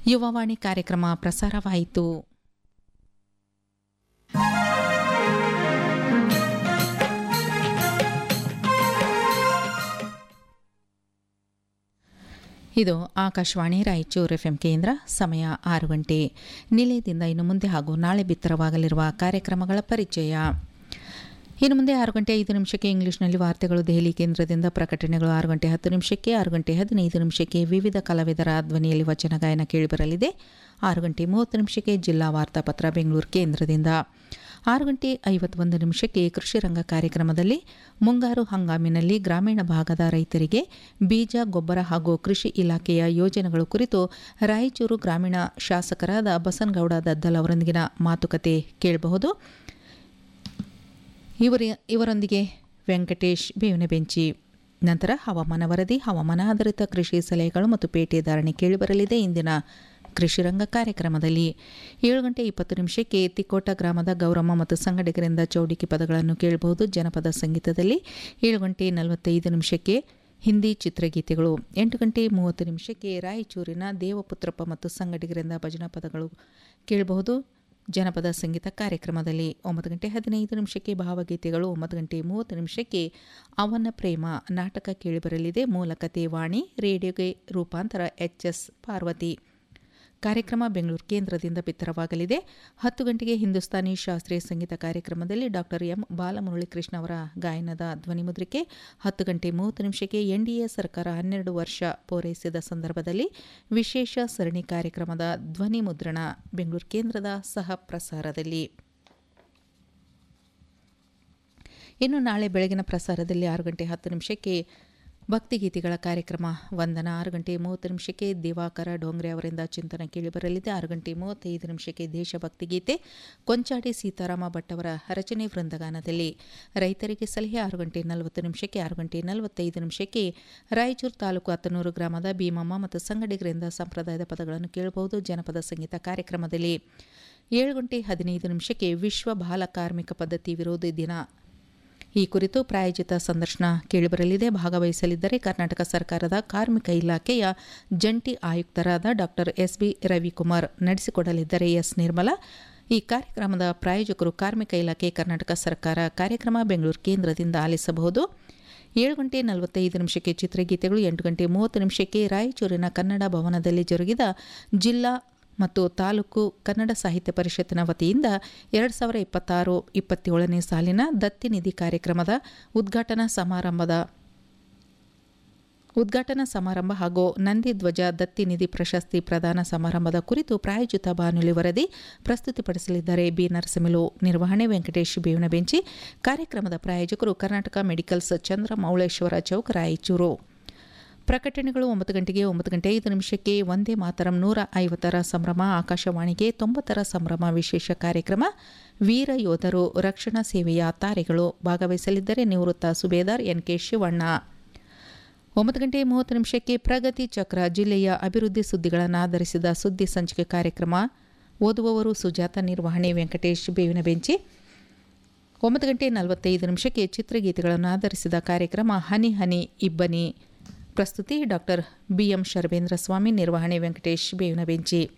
ಯುವವಾಣಿ ಕಾರ್ಯಕ್ರಮ ಪ್ರಸಾರವಾಯಿತು ಇದು ಆಕಾಶವಾಣಿ ರಾಯಚೂರು ಎಫ್ ಎಂ ಕೇಂದ್ರ ಸಮಯ ಆರು ಗಂಟೆ ನಿಲಯದಿಂದ ಇನ್ನು ಮುಂದೆ ಹಾಗೂ ನಾಳೆ ಬಿತ್ತರವಾಗಲಿರುವ ಕಾರ್ಯಕ್ರಮಗಳ ಪರಿಚಯ ಇನ್ನು ಮುಂದೆ ಆರು ಗಂಟೆ ಐದು ನಿಮಿಷಕ್ಕೆ ಇಂಗ್ಲಿಷ್ನಲ್ಲಿ ವಾರ್ತೆಗಳು ದೆಹಲಿ ಕೇಂದ್ರದಿಂದ ಪ್ರಕಟಣೆಗಳು ಆರು ಗಂಟೆ ಹತ್ತು ನಿಮಿಷಕ್ಕೆ ಆರು ಗಂಟೆ ಹದಿನೈದು ನಿಮಿಷಕ್ಕೆ ವಿವಿಧ ಕಲಾವಿದರ ಧ್ವನಿಯಲ್ಲಿ ವಚನ ಗಾಯನ ಕೇಳಿಬರಲಿದೆ ಆರು ಗಂಟೆ ಮೂವತ್ತು ನಿಮಿಷಕ್ಕೆ ಜಿಲ್ಲಾ ವಾರ್ತಾಪತ್ರ ಬೆಂಗಳೂರು ಕೇಂದ್ರದಿಂದ ಆರು ಗಂಟೆ ಐವತ್ತೊಂದು ನಿಮಿಷಕ್ಕೆ ಕೃಷಿ ರಂಗ ಕಾರ್ಯಕ್ರಮದಲ್ಲಿ ಮುಂಗಾರು ಹಂಗಾಮಿನಲ್ಲಿ ಗ್ರಾಮೀಣ ಭಾಗದ ರೈತರಿಗೆ ಬೀಜ ಗೊಬ್ಬರ ಹಾಗೂ ಕೃಷಿ ಇಲಾಖೆಯ ಯೋಜನೆಗಳು ಕುರಿತು ರಾಯಚೂರು ಗ್ರಾಮೀಣ ಶಾಸಕರಾದ ಬಸನಗೌಡ ದದ್ದಲ್ ಅವರೊಂದಿಗಿನ ಮಾತುಕತೆ ಕೇಳಬಹುದು ಇವರ ಇವರೊಂದಿಗೆ ವೆಂಕಟೇಶ್ ಬೇವಿನ ಬೆಂಚಿ ನಂತರ ಹವಾಮಾನ ವರದಿ ಹವಾಮಾನ ಆಧಾರಿತ ಕೃಷಿ ಸಲಹೆಗಳು ಮತ್ತು ಪೇಟೆ ಧಾರಣೆ ಕೇಳಿಬರಲಿದೆ ಇಂದಿನ ಕೃಷಿರಂಗ ಕಾರ್ಯಕ್ರಮದಲ್ಲಿ ಏಳು ಗಂಟೆ ಇಪ್ಪತ್ತು ನಿಮಿಷಕ್ಕೆ ತಿಕೋಟ ಗ್ರಾಮದ ಗೌರಮ್ಮ ಮತ್ತು ಸಂಗಡಿಗರಿಂದ ಚೌಡಿಕಿ ಪದಗಳನ್ನು ಕೇಳಬಹುದು ಜನಪದ ಸಂಗೀತದಲ್ಲಿ ಏಳು ಗಂಟೆ ನಲವತ್ತೈದು ನಿಮಿಷಕ್ಕೆ ಹಿಂದಿ ಚಿತ್ರಗೀತೆಗಳು ಎಂಟು ಗಂಟೆ ಮೂವತ್ತು ನಿಮಿಷಕ್ಕೆ ರಾಯಚೂರಿನ ದೇವಪುತ್ರಪ್ಪ ಮತ್ತು ಸಂಗಡಿಗರಿಂದ ಭಜನಾ ಪದಗಳು ಕೇಳಬಹುದು ಜನಪದ ಸಂಗೀತ ಕಾರ್ಯಕ್ರಮದಲ್ಲಿ ಒಂಬತ್ತು ಗಂಟೆ ಹದಿನೈದು ನಿಮಿಷಕ್ಕೆ ಭಾವಗೀತೆಗಳು ಒಂಬತ್ತು ಗಂಟೆ ಮೂವತ್ತು ನಿಮಿಷಕ್ಕೆ ಅವನ ಪ್ರೇಮ ನಾಟಕ ಕೇಳಿಬರಲಿದೆ ಮೂಲಕತೆ ವಾಣಿ ರೇಡಿಯೋಗೆ ರೂಪಾಂತರ ಎಚ್ ಎಸ್ ಪಾರ್ವತಿ ಕಾರ್ಯಕ್ರಮ ಬೆಂಗಳೂರು ಕೇಂದ್ರದಿಂದ ಬಿತ್ತರವಾಗಲಿದೆ ಹತ್ತು ಗಂಟೆಗೆ ಹಿಂದೂಸ್ತಾನಿ ಶಾಸ್ತ್ರೀಯ ಸಂಗೀತ ಕಾರ್ಯಕ್ರಮದಲ್ಲಿ ಡಾಕ್ಟರ್ ಎಂ ಬಾಲಮುರಳೀಕೃಷ್ಣ ಅವರ ಗಾಯನದ ಧ್ವನಿಮುದ್ರಿಕೆ ಹತ್ತು ಗಂಟೆ ಮೂವತ್ತು ನಿಮಿಷಕ್ಕೆ ಎನ್ಡಿಎ ಸರ್ಕಾರ ಹನ್ನೆರಡು ವರ್ಷ ಪೂರೈಸಿದ ಸಂದರ್ಭದಲ್ಲಿ ವಿಶೇಷ ಸರಣಿ ಕಾರ್ಯಕ್ರಮದ ಧ್ವನಿ ಮುದ್ರಣ ಬೆಂಗಳೂರು ಕೇಂದ್ರದ ಸಹ ಪ್ರಸಾರದಲ್ಲಿ ಇನ್ನು ನಾಳೆ ಬೆಳಗಿನ ಪ್ರಸಾರದಲ್ಲಿ ಆರು ಗಂಟೆ ಹತ್ತು ನಿಮಿಷಕ್ಕೆ ಭಕ್ತಿಗೀತೆಗಳ ಕಾರ್ಯಕ್ರಮ ವಂದನ ಆರು ಗಂಟೆ ಮೂವತ್ತು ನಿಮಿಷಕ್ಕೆ ದಿವಾಕರ ಡೋಂಗ್ರೆ ಅವರಿಂದ ಚಿಂತನ ಕೇಳಿಬರಲಿದೆ ಆರು ಗಂಟೆ ಮೂವತ್ತೈದು ನಿಮಿಷಕ್ಕೆ ದೇಶಭಕ್ತಿ ಗೀತೆ ಕೊಂಚಾಡಿ ಸೀತಾರಾಮ ಭಟ್ ಅವರ ರಚನೆ ವೃಂದಗಾನದಲ್ಲಿ ರೈತರಿಗೆ ಸಲಹೆ ಆರು ಗಂಟೆ ನಲವತ್ತು ನಿಮಿಷಕ್ಕೆ ಆರು ಗಂಟೆ ನಲವತ್ತೈದು ನಿಮಿಷಕ್ಕೆ ರಾಯಚೂರು ತಾಲೂಕು ಹತ್ತನೂರು ಗ್ರಾಮದ ಭೀಮಮ್ಮ ಮತ್ತು ಸಂಗಡಿಗರಿಂದ ಸಂಪ್ರದಾಯದ ಪದಗಳನ್ನು ಕೇಳಬಹುದು ಜನಪದ ಸಂಗೀತ ಕಾರ್ಯಕ್ರಮದಲ್ಲಿ ಏಳು ಗಂಟೆ ಹದಿನೈದು ನಿಮಿಷಕ್ಕೆ ವಿಶ್ವ ಬಾಲ ಕಾರ್ಮಿಕ ಪದ್ಧತಿ ವಿರೋಧಿ ದಿನ ಈ ಕುರಿತು ಪ್ರಾಯೋಜಿತ ಸಂದರ್ಶನ ಕೇಳಿಬರಲಿದೆ ಭಾಗವಹಿಸಲಿದ್ದರೆ ಕರ್ನಾಟಕ ಸರ್ಕಾರದ ಕಾರ್ಮಿಕ ಇಲಾಖೆಯ ಜಂಟಿ ಆಯುಕ್ತರಾದ ಡಾಕ್ಟರ್ ಎಸ್ ಬಿ ರವಿಕುಮಾರ್ ನಡೆಸಿಕೊಡಲಿದ್ದಾರೆ ಎಸ್ ನಿರ್ಮಲಾ ಈ ಕಾರ್ಯಕ್ರಮದ ಪ್ರಾಯೋಜಕರು ಕಾರ್ಮಿಕ ಇಲಾಖೆ ಕರ್ನಾಟಕ ಸರ್ಕಾರ ಕಾರ್ಯಕ್ರಮ ಬೆಂಗಳೂರು ಕೇಂದ್ರದಿಂದ ಆಲಿಸಬಹುದು ಏಳು ಗಂಟೆ ನಲವತ್ತೈದು ನಿಮಿಷಕ್ಕೆ ಚಿತ್ರಗೀತೆಗಳು ಎಂಟು ಗಂಟೆ ಮೂವತ್ತು ನಿಮಿಷಕ್ಕೆ ರಾಯಚೂರಿನ ಕನ್ನಡ ಭವನದಲ್ಲಿ ಜರುಗಿದ ಜಿಲ್ಲಾ ಮತ್ತು ತಾಲೂಕು ಕನ್ನಡ ಸಾಹಿತ್ಯ ಪರಿಷತ್ತಿನ ವತಿಯಿಂದ ಎರಡು ಸಾವಿರ ಇಪ್ಪತ್ತಾರು ಇಪ್ಪತ್ತೇಳನೇ ಸಾಲಿನ ದತ್ತಿ ನಿಧಿ ಕಾರ್ಯಕ್ರಮದ ಉದ್ಘಾಟನಾ ಸಮಾರಂಭದ ಉದ್ಘಾಟನಾ ಸಮಾರಂಭ ಹಾಗೂ ನಂದಿ ಧ್ವಜ ದತ್ತಿ ನಿಧಿ ಪ್ರಶಸ್ತಿ ಪ್ರದಾನ ಸಮಾರಂಭದ ಕುರಿತು ಪ್ರಾಯೋಜಿತ ಬಾನುಲಿ ವರದಿ ಪ್ರಸ್ತುತಿಪಡಿಸಲಿದ್ದಾರೆ ಬಿ ನರಸಿಂಹಲು ನಿರ್ವಹಣೆ ವೆಂಕಟೇಶ್ ಬೇವಿನ ಬೆಂಚಿ ಕಾರ್ಯಕ್ರಮದ ಪ್ರಾಯೋಜಕರು ಕರ್ನಾಟಕ ಮೆಡಿಕಲ್ಸ್ ಚಂದ್ರ ಮೌಳೇಶ್ವರ ಚೌಕ್ ರಾಯಚೂರು ಪ್ರಕಟಣೆಗಳು ಒಂಬತ್ತು ಗಂಟೆಗೆ ಒಂಬತ್ತು ಗಂಟೆ ಐದು ನಿಮಿಷಕ್ಕೆ ಒಂದೇ ಮಾತರಂ ನೂರ ಐವತ್ತರ ಸಂಭ್ರಮ ಆಕಾಶವಾಣಿಗೆ ತೊಂಬತ್ತರ ಸಂಭ್ರಮ ವಿಶೇಷ ಕಾರ್ಯಕ್ರಮ ವೀರ ಯೋಧರು ರಕ್ಷಣಾ ಸೇವೆಯ ತಾರೆಗಳು ಭಾಗವಹಿಸಲಿದ್ದರೆ ನಿವೃತ್ತ ಸುಬೇದಾರ್ ಎನ್ ಕೆ ಶಿವಣ್ಣ ಒಂಬತ್ತು ಗಂಟೆ ಮೂವತ್ತು ನಿಮಿಷಕ್ಕೆ ಪ್ರಗತಿ ಚಕ್ರ ಜಿಲ್ಲೆಯ ಅಭಿವೃದ್ಧಿ ಸುದ್ದಿಗಳನ್ನು ಆಧರಿಸಿದ ಸುದ್ದಿ ಸಂಚಿಕೆ ಕಾರ್ಯಕ್ರಮ ಓದುವವರು ಸುಜಾತ ನಿರ್ವಹಣೆ ವೆಂಕಟೇಶ್ ಬೇವಿನ ಬೆಂಚಿ ಒಂಬತ್ತು ಗಂಟೆ ನಲವತ್ತೈದು ನಿಮಿಷಕ್ಕೆ ಚಿತ್ರಗೀತೆಗಳನ್ನು ಆಧರಿಸಿದ ಕಾರ್ಯಕ್ರಮ ಹನಿ ಹನಿ ಇಬ್ಬನಿ ಪ್ರಸ್ತುತಿ ಡಾಕ್ಟರ್ ಬಿಎಂ ಶರ್ಬೇಂದ್ರ ಸ್ವಾಮಿ ನಿರ್ವಹಣೆ ವೆಂಕಟೇಶ್ ಬೇವಿನ ಬೆಂಚಿ